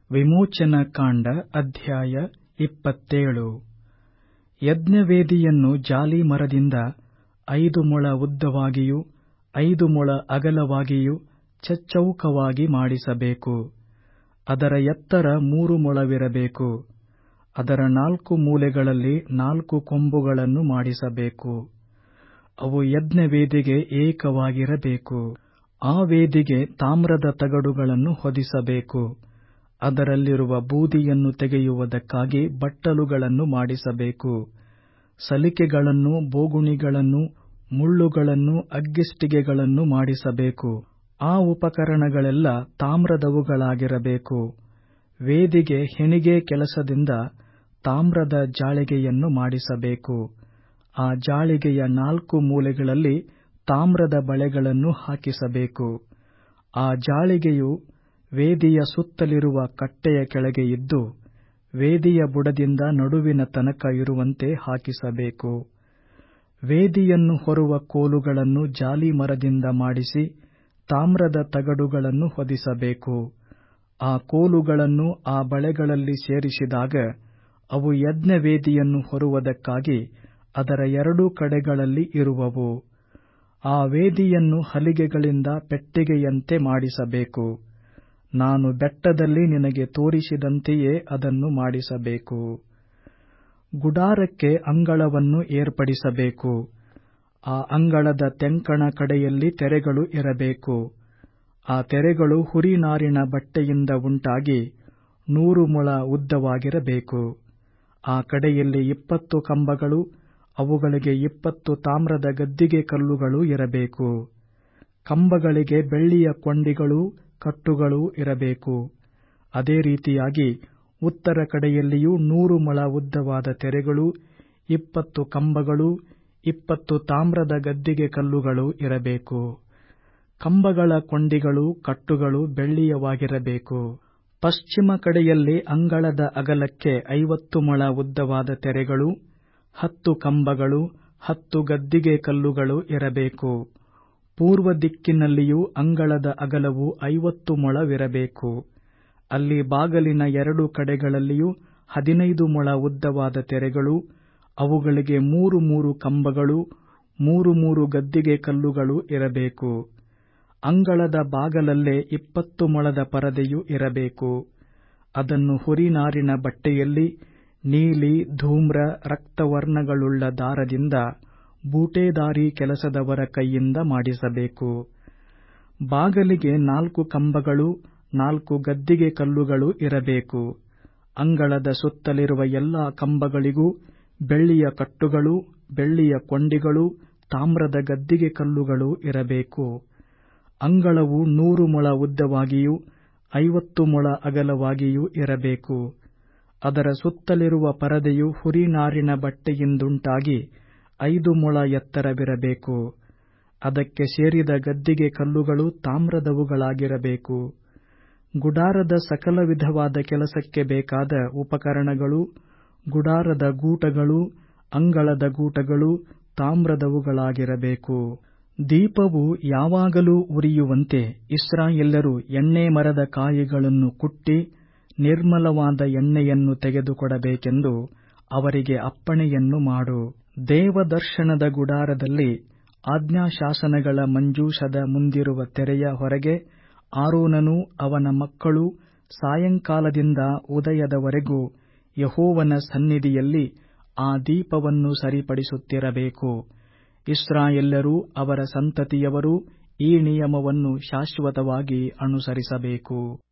ವಿಮೋಚನ ಕಾಂಡ ಅಧ್ಯಾಯ ಇಪ್ಪತ್ತೇಳು ಯಜ್ಞವೇದಿಯನ್ನು ಜಾಲಿ ಮರದಿಂದ ಐದು ಮೊಳ ಉದ್ದವಾಗಿಯೂ ಐದು ಮೊಳ ಅಗಲವಾಗಿಯೂ ಚಚ್ಚೌಕವಾಗಿ ಮಾಡಿಸಬೇಕು ಅದರ ಎತ್ತರ ಮೂರು ಮೊಳವಿರಬೇಕು ಅದರ ನಾಲ್ಕು ಮೂಲೆಗಳಲ್ಲಿ ನಾಲ್ಕು ಕೊಂಬುಗಳನ್ನು ಮಾಡಿಸಬೇಕು ಅವು ಯಜ್ಞವೇದಿಗೆ ಏಕವಾಗಿರಬೇಕು ಆ ವೇದಿಗೆ ತಾಮ್ರದ ತಗಡುಗಳನ್ನು ಹೊದಿಸಬೇಕು ಅದರಲ್ಲಿರುವ ಬೂದಿಯನ್ನು ತೆಗೆಯುವುದಕ್ಕಾಗಿ ಬಟ್ಟಲುಗಳನ್ನು ಮಾಡಿಸಬೇಕು ಸಲಿಕೆಗಳನ್ನು ಬೋಗುಣಿಗಳನ್ನು ಮುಳ್ಳುಗಳನ್ನು ಅಗ್ಗಿಷ್ಟಿಗೆಗಳನ್ನು ಮಾಡಿಸಬೇಕು ಆ ಉಪಕರಣಗಳೆಲ್ಲ ತಾಮ್ರದವುಗಳಾಗಿರಬೇಕು ವೇದಿಗೆ ಹೆಣಿಗೆ ಕೆಲಸದಿಂದ ತಾಮ್ರದ ಜಾಳಿಗೆಯನ್ನು ಮಾಡಿಸಬೇಕು ಆ ಜಾಳಿಗೆಯ ನಾಲ್ಕು ಮೂಲೆಗಳಲ್ಲಿ ತಾಮ್ರದ ಬಳೆಗಳನ್ನು ಹಾಕಿಸಬೇಕು ಆ ಜಾಳಿಗೆಯು ವೇದಿಯ ಸುತ್ತಲಿರುವ ಕಟ್ಟೆಯ ಕೆಳಗೆ ಇದ್ದು ವೇದಿಯ ಬುಡದಿಂದ ನಡುವಿನ ತನಕ ಇರುವಂತೆ ಹಾಕಿಸಬೇಕು ವೇದಿಯನ್ನು ಹೊರುವ ಕೋಲುಗಳನ್ನು ಜಾಲಿ ಮರದಿಂದ ಮಾಡಿಸಿ ತಾಮ್ರದ ತಗಡುಗಳನ್ನು ಹೊದಿಸಬೇಕು ಆ ಕೋಲುಗಳನ್ನು ಆ ಬಳೆಗಳಲ್ಲಿ ಸೇರಿಸಿದಾಗ ಅವು ಯಜ್ಞವೇದಿಯನ್ನು ಹೊರುವುದಕ್ಕಾಗಿ ಅದರ ಎರಡೂ ಕಡೆಗಳಲ್ಲಿ ಇರುವವು ಆ ವೇದಿಯನ್ನು ಹಲಿಗೆಗಳಿಂದ ಪೆಟ್ಟಿಗೆಯಂತೆ ಮಾಡಿಸಬೇಕು ನಾನು ಬೆಟ್ಟದಲ್ಲಿ ನಿನಗೆ ತೋರಿಸಿದಂತೆಯೇ ಅದನ್ನು ಮಾಡಿಸಬೇಕು ಗುಡಾರಕ್ಕೆ ಅಂಗಳವನ್ನು ಏರ್ಪಡಿಸಬೇಕು ಆ ಅಂಗಳದ ತೆಂಕಣ ಕಡೆಯಲ್ಲಿ ತೆರೆಗಳು ಇರಬೇಕು ಆ ತೆರೆಗಳು ಹುರಿನಾರಿನ ಬಟ್ಟೆಯಿಂದ ಉಂಟಾಗಿ ನೂರು ಮೊಳ ಉದ್ದವಾಗಿರಬೇಕು ಆ ಕಡೆಯಲ್ಲಿ ಇಪ್ಪತ್ತು ಕಂಬಗಳು ಅವುಗಳಿಗೆ ಇಪ್ಪತ್ತು ತಾಮ್ರದ ಗದ್ದಿಗೆ ಕಲ್ಲುಗಳು ಇರಬೇಕು ಕಂಬಗಳಿಗೆ ಬೆಳ್ಳಿಯ ಕೊಂಡಿಗಳೂ ಕಟ್ಟುಗಳೂ ಇರಬೇಕು ಅದೇ ರೀತಿಯಾಗಿ ಉತ್ತರ ಕಡೆಯಲ್ಲಿಯೂ ನೂರು ಮೊಳ ಉದ್ದವಾದ ತೆರೆಗಳು ಇಪ್ಪತ್ತು ಕಂಬಗಳು ಇಪ್ಪತ್ತು ತಾಮ್ರದ ಗದ್ದಿಗೆ ಕಲ್ಲುಗಳು ಇರಬೇಕು ಕಂಬಗಳ ಕೊಂಡಿಗಳು ಕಟ್ಟುಗಳು ಬೆಳ್ಳಿಯವಾಗಿರಬೇಕು ಪಶ್ಚಿಮ ಕಡೆಯಲ್ಲಿ ಅಂಗಳದ ಅಗಲಕ್ಕೆ ಐವತ್ತು ಮೊಳ ಉದ್ದವಾದ ತೆರೆಗಳು ಹತ್ತು ಕಂಬಗಳು ಹತ್ತು ಗದ್ದಿಗೆ ಕಲ್ಲುಗಳು ಇರಬೇಕು ಪೂರ್ವ ದಿಕ್ಕಿನಲ್ಲಿಯೂ ಅಂಗಳದ ಅಗಲವು ಐವತ್ತು ಮೊಳವಿರಬೇಕು ಅಲ್ಲಿ ಬಾಗಲಿನ ಎರಡು ಕಡೆಗಳಲ್ಲಿಯೂ ಹದಿನೈದು ಮೊಳ ಉದ್ದವಾದ ತೆರೆಗಳು ಅವುಗಳಿಗೆ ಮೂರು ಮೂರು ಕಂಬಗಳು ಮೂರು ಮೂರು ಗದ್ದಿಗೆ ಕಲ್ಲುಗಳು ಇರಬೇಕು ಅಂಗಳದ ಬಾಗಲಲ್ಲೇ ಇಪ್ಪತ್ತು ಮೊಳದ ಪರದೆಯು ಇರಬೇಕು ಅದನ್ನು ಹುರಿನಾರಿನ ಬಟ್ಟೆಯಲ್ಲಿ ನೀಲಿ ಧೂಮ್ರ ರಕ್ತವರ್ಣಗಳುಳ್ಳ ದಾರದಿಂದ ಬೂಟೇದಾರಿ ಕೆಲಸದವರ ಕೈಯಿಂದ ಮಾಡಿಸಬೇಕು ಬಾಗಲಿಗೆ ನಾಲ್ಕು ಕಂಬಗಳು ನಾಲ್ಕು ಗದ್ದಿಗೆ ಕಲ್ಲುಗಳು ಇರಬೇಕು ಅಂಗಳದ ಸುತ್ತಲಿರುವ ಎಲ್ಲಾ ಕಂಬಗಳಿಗೂ ಬೆಳ್ಳಿಯ ಕಟ್ಟುಗಳು ಬೆಳ್ಳಿಯ ಕೊಂಡಿಗಳು ತಾಮ್ರದ ಗದ್ದಿಗೆ ಕಲ್ಲುಗಳು ಇರಬೇಕು ಅಂಗಳವು ನೂರು ಮೊಳ ಉದ್ದವಾಗಿಯೂ ಐವತ್ತು ಮೊಳ ಅಗಲವಾಗಿಯೂ ಇರಬೇಕು ಅದರ ಸುತ್ತಲಿರುವ ಪರದೆಯು ಹುರಿನಾರಿನ ಬಟ್ಟೆಯಿಂದುಂಟಾಗಿ ಐದು ಮೊಳ ಎತ್ತರವಿರಬೇಕು ಅದಕ್ಕೆ ಸೇರಿದ ಗದ್ದಿಗೆ ಕಲ್ಲುಗಳು ತಾಮ್ರದವುಗಳಾಗಿರಬೇಕು ಗುಡಾರದ ಸಕಲ ವಿಧವಾದ ಕೆಲಸಕ್ಕೆ ಬೇಕಾದ ಉಪಕರಣಗಳು ಗುಡಾರದ ಗೂಟಗಳು ಅಂಗಳದ ಗೂಟಗಳು ತಾಮ್ರದವುಗಳಾಗಿರಬೇಕು ದೀಪವು ಯಾವಾಗಲೂ ಉರಿಯುವಂತೆ ಇಸ್ರಾಯೇಲ್ಯರು ಎಣ್ಣೆ ಮರದ ಕಾಯಿಗಳನ್ನು ಕುಟ್ಟಿ ನಿರ್ಮಲವಾದ ಎಣ್ಣೆಯನ್ನು ತೆಗೆದುಕೊಡಬೇಕೆಂದು ಅವರಿಗೆ ಅಪ್ಪಣೆಯನ್ನು ಮಾಡು ದೇವದರ್ಶನದ ಗುಡಾರದಲ್ಲಿ ಆಜ್ಞಾಶಾಸನಗಳ ಮಂಜೂಷದ ಮುಂದಿರುವ ತೆರೆಯ ಹೊರಗೆ ಆರೋನನೂ ಅವನ ಮಕ್ಕಳೂ ಸಾಯಂಕಾಲದಿಂದ ಉದಯದವರೆಗೂ ಯಹೋವನ ಸನ್ನಿಧಿಯಲ್ಲಿ ಆ ದೀಪವನ್ನು ಸರಿಪಡಿಸುತ್ತಿರಬೇಕು ಇಸ್ರಾಯೇಲ್ಯರೂ ಅವರ ಸಂತತಿಯವರೂ ಈ ನಿಯಮವನ್ನು ಶಾಶ್ವತವಾಗಿ ಅನುಸರಿಸಬೇಕು